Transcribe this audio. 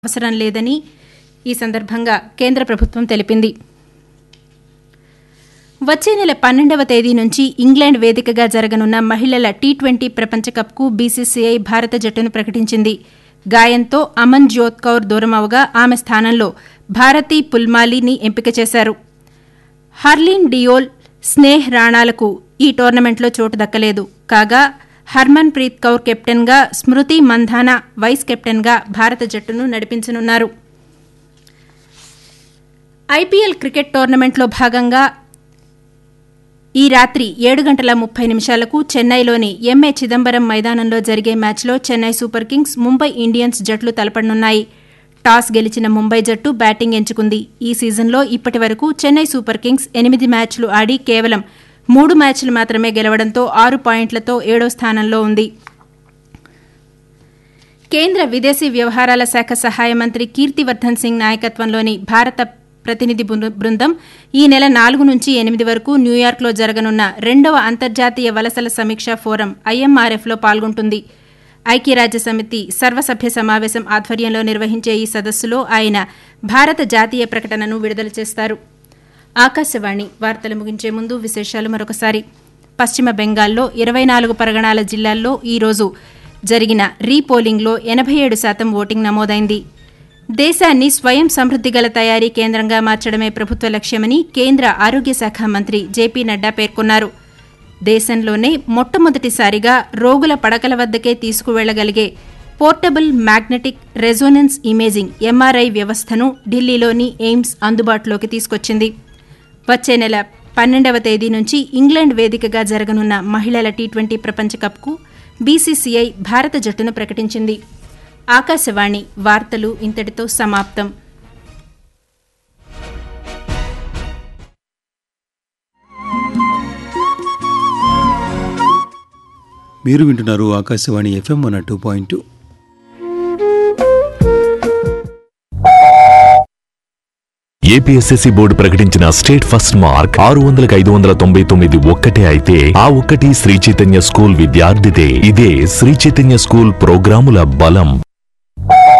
అవసరం లేదని ఈ సందర్భంగా కేంద్ర ప్రభుత్వం తెలిపింది వచ్చే నెల పన్నెండవ తేదీ నుంచి ఇంగ్లాండ్ వేదికగా జరగనున్న మహిళల టీ ట్వంటీ ప్రపంచ కప్కు బీసీసీఐ భారత జట్టును ప్రకటించింది గాయంతో అమన్ జ్యోత్ కౌర్ దూరమవగా ఆమె స్థానంలో భారతీ పుల్మాలీని ఎంపిక చేశారు హర్లీన్ డియోల్ స్నేహ్ రాణాలకు ఈ టోర్నమెంట్లో చోటు దక్కలేదు కాగా హర్మన్ ప్రీత్ కౌర్ కెప్టెన్గా స్మృతి మంధానా వైస్ కెప్టెన్గా భారత జట్టును నడిపించనున్నారు ఐపీఎల్ క్రికెట్ టోర్నమెంట్లో భాగంగా ఈ రాత్రి ఏడు గంటల ముప్పై నిమిషాలకు చెన్నైలోని ఎంఏ చిదంబరం మైదానంలో జరిగే మ్యాచ్లో Chennai super kings Mumbai Indians జట్లు తలపడనున్నాయి టాస్ గెలిచిన ముంబై జట్టు బ్యాటింగ్ ఎంచుకుంది ఈ సీజన్లో ఇప్పటి వరకు చెన్నై సూపర్ కింగ్స్ ఎనిమిది మ్యాచ్లు ఆడి కేవలం మూడు మ్యాచ్లు మాత్రమే గెలవడంతో ఆరు పాయింట్లతో ఏడో స్థానంలో ఉంది కేంద్ర విదేశీ వ్యవహారాల శాఖ సహాయ మంత్రి కీర్తివర్ధన్ సింగ్ నాయకత్వంలోని భారత ప్రతినిధి బృ- బృందం ఈ నెల నాలుగు నుంచి ఎనిమిది వరకు న్యూయార్క్లో జరగనున్న రెండవ అంతర్జాతీయ వలసల సమీక్షా ఫోరం ఐఎంఆర్ఎఫ్లో పాల్గొంటుంది ఐక్యరాజ్య సమితి సర్వసభ్య సమావేశం ఆధ్వర్యంలో నిర్వహించే ఈ సదస్సులో ఆయన భారత జాతీయ ప్రకటనను విడుదల చేస్తారు ఆకాశవాణి వార్తలు ముగించే ముందు విశేషాలు మరొకసారి పశ్చిమ బెంగాల్లో ఇరవై నాలుగు పరగణాల జిల్లాల్లో ఈ రోజు జరిగిన రీపోలింగ్లో ఎనభై ఏడు శాతం ఓటింగ్ నమోదైంది దేశాన్ని స్వయం సమృద్ది గల తయారీ కేంద్రంగా మార్చడమే ప్రభుత్వ లక్ష్యమని కేంద్ర ఆరోగ్య శాఖ మంత్రి జేపీ నడ్డా పేర్కొన్నారు దేశంలోనే మొట్టమొదటిసారిగా రోగుల పడకల వద్దకే తీసుకువెళ్లగలిగే portable magnetic resonance imaging MRI వ్యవస్థను ఢిల్లీలోని ఎయిమ్స్ అందుబాటులోకి తీసుకొచ్చింది వచ్చే నెల పన్నెండవ తేదీ నుంచి ఇంగ్లాండ్ వేదికగా జరగనున్న మహిళల టీ ట్వంటీ ప్రపంచ కప్కు బీసీసీఐ భారత జట్టును ప్రకటించింది ఆకాశవాణి వార్తలు ఇంతటితో సమాప్తం మీరు వింటున్నారు Akashvani FM one two point two APSSC board ప్రకటించిన స్టేట్ ఫస్ట్ మార్క్ ఆరు వందలకు ఐదు వందల తొంభై తొమ్మిది ఒక్కటే అయితే ఆ ఒక్కటి శ్రీ చైతన్య స్కూల్ విద్యార్థిదే ఇదే శ్రీ చైతన్య స్కూల్ ప్రోగ్రాముల బలం